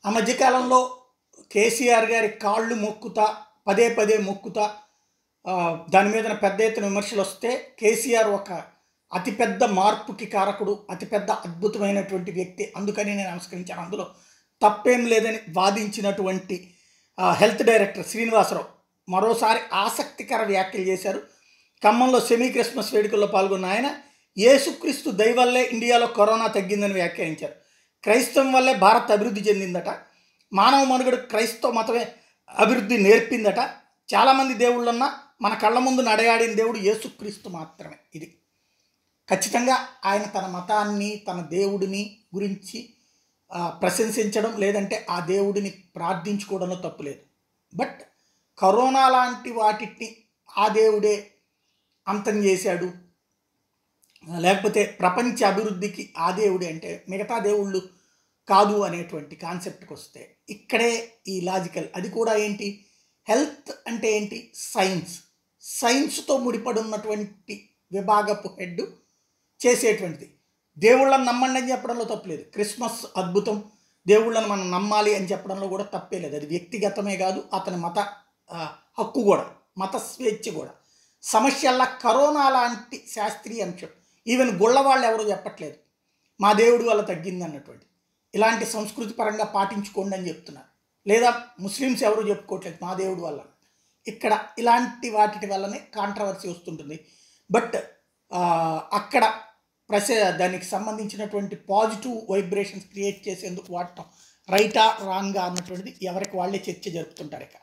ఆ మధ్యకాలంలో కేసీఆర్ గారి కాళ్ళు మొక్కుతా పదే పదే మొక్కుతా ఆ, దాని మీద పెద్ద ఎత్తున విమర్శలు వస్తే కేసీఆర్ ఒక అతిపెద్ద మార్పుకి కారకుడు అతిపెద్ద అద్భుతమైనటువంటి వ్యక్తి అందుకని నేను నమస్కరించాను అందులో తప్పేం లేదని వాదించినటువంటి ఆ, హెల్త్ డైరెక్టర్ శ్రీనివాసరావు మరోసారి ఆసక్తికర వ్యాఖ్యలు చేశారు ఖమ్మంలో సెమీ క్రిస్మస్ వేడుకల్లో పాల్గొన్న ఆయన యేసుక్రీస్తు దయవల్లే ఇండియాలో కరోనా తగ్గిందని వ్యాఖ్యానించారు క్రైస్తవం వల్లే భారత్ అభివృద్ధి చెందిందట మానవ మనుగడు క్రైస్తవ మతమే అభివృద్ధి నేర్పిందట చాలామంది దేవుళ్ళున్నా మన కళ్ళ ముందు నడయాడిన దేవుడు యేసుక్రీస్తు మాత్రమే ఇది ఖచ్చితంగా ఆయన తన మతాన్ని తన దేవుడిని గురించి ఆ, ప్రశంసించడం లేదంటే ఆ దేవుడిని ప్రార్థించుకోవడంలో తప్పులేదు బట్ కరోనా లాంటి వాటిని ఆ దేవుడే అంతం చేశాడు లేకపోతే ప్రపంచ అభివృద్ధికి ఆ దేవుడే అంటే మిగతా దేవుళ్ళు కాదు అనేటువంటి కాన్సెప్ట్కి వస్తే ఇక్కడే ఈ లాజికల్ అది కూడా ఏంటి హెల్త్ అంటే ఏంటి సైన్స్ సైన్స్తో ముడిపడి ఉన్నటువంటి విభాగపు హెడ్ చేసేటువంటిది దేవుళ్ళని నమ్మండి అని చెప్పడంలో తప్పలేదు క్రిస్మస్ అద్భుతం దేవుళ్ళని మనం నమ్మాలి అని చెప్పడంలో కూడా తప్పే లేదు అది వ్యక్తిగతమే కాదు అతని మత ఆ, హక్కు కూడా మత స్వేచ్ఛ కూడా సమస్యల్లా కరోనా లాంటి శాస్త్రీయ అంశం ఈవెన్ గుళ్ళ వాళ్ళు ఎవరు చెప్పట్లేదు మా దేవుడి వల్ల తగ్గింది అన్నటువంటి ఇలాంటి సంస్కృతి పరంగా పాటించుకోండి అని చెప్తున్నారు లేదా ముస్లిమ్స్ ఎవరు చెప్పుకోవట్లేదు మా దేవుడి వల్ల ఇక్కడ ఇలాంటి వాటి వల్లనే కాంట్రవర్సీ వస్తుంటుంది బట్ అక్కడ ప్రస దానికి సంబంధించినటువంటి పాజిటివ్ వైబ్రేషన్స్ క్రియేట్ చేసేందుకు వాడటం రైటా రాంగా అన్నటువంటిది ఎవరికి వాళ్ళే చర్చ జరుపుతుంటారు ఇక